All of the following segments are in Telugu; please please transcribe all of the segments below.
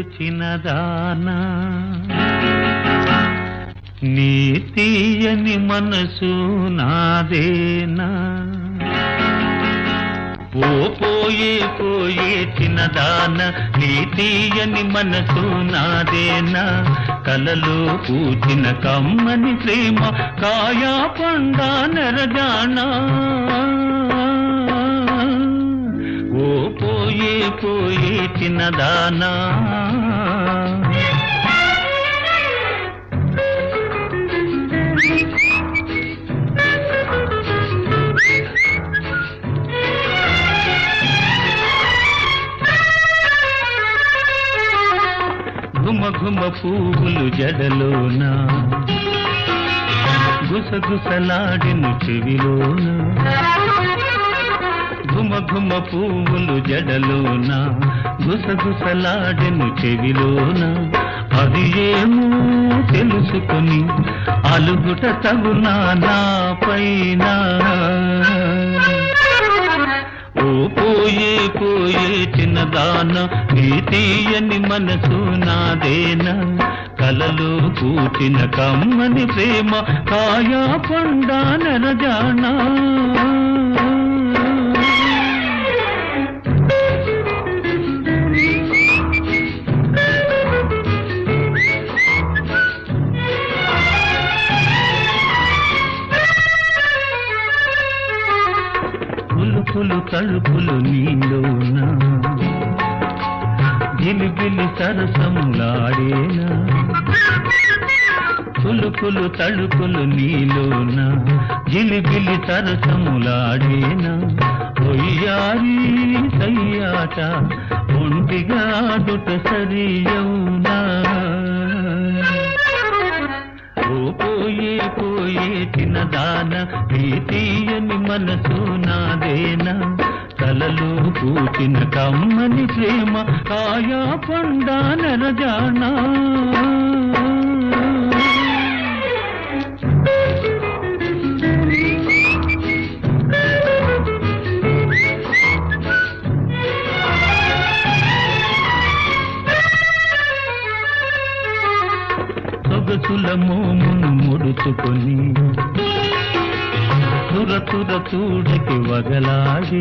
చిన్నదానా నీ తీయని మనసు నాదేనా ఓ పోయే పోయే చిన్నదాన నీ తీయని మనసు నాదేనా కలలో పూచిన కమ్మని ప్రేమ కాయా పండా నెరజానా ఓ పోయే పోయే చిన్నదానా ఘుమ ఘుమ పువ్వులు జడలోన గుసగుసలాడిను చెవిలోన ఘుమ ఘుమ పువ్వులు జడలోన గుసగుసలాడిను చెవిలోన అది ఏమో తెలుసుకొని అలుగుట తగునా నా పైన ఓ పోయే పోయే చిన్నదాన నీ తీయని మనసు నాదేనా కలలో కూచిన కమ్మని ప్రేమ కాయా పండా నరజానా పులుపులు తలుపులు నీలోన గిలిగిలి సరసములాడేనా పులుపులు తలుపులు నీలోన గిలిగిలి సరసములాడేనా ఒయ్యారి సయ్యాట ఒంటిగా దుట సరియౌనా ఓ పోయే పోయే చిన్నదాన ఈ తీయని మనసు నాదేనా కలలు కూచిన కమ్మని ప్రేమ కాయా పండా నరజానా సొగసుల మోమును ముడుచుకొని తుర తుర చూడకి వగలాడి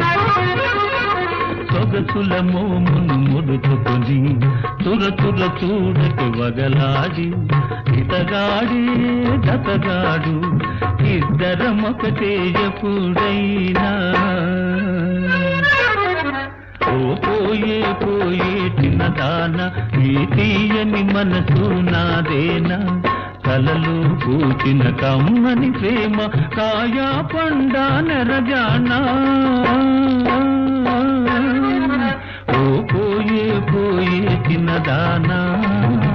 సొగసుల మోమును ముడుచుకొని తుర తుర చూడకి వగలాడి ఇతగాడి దతగాడు ఇద్దరమొకటే ఎప్పుడైనా ఓ పోయే పోయే చిన్నదాన ఈ తీయని మనసు నాదేనా కలలు పూచిన కమ్మని ప్రేమ కాయా పండా నెరజానా ఓ పోయే పోయే చిన్నదానా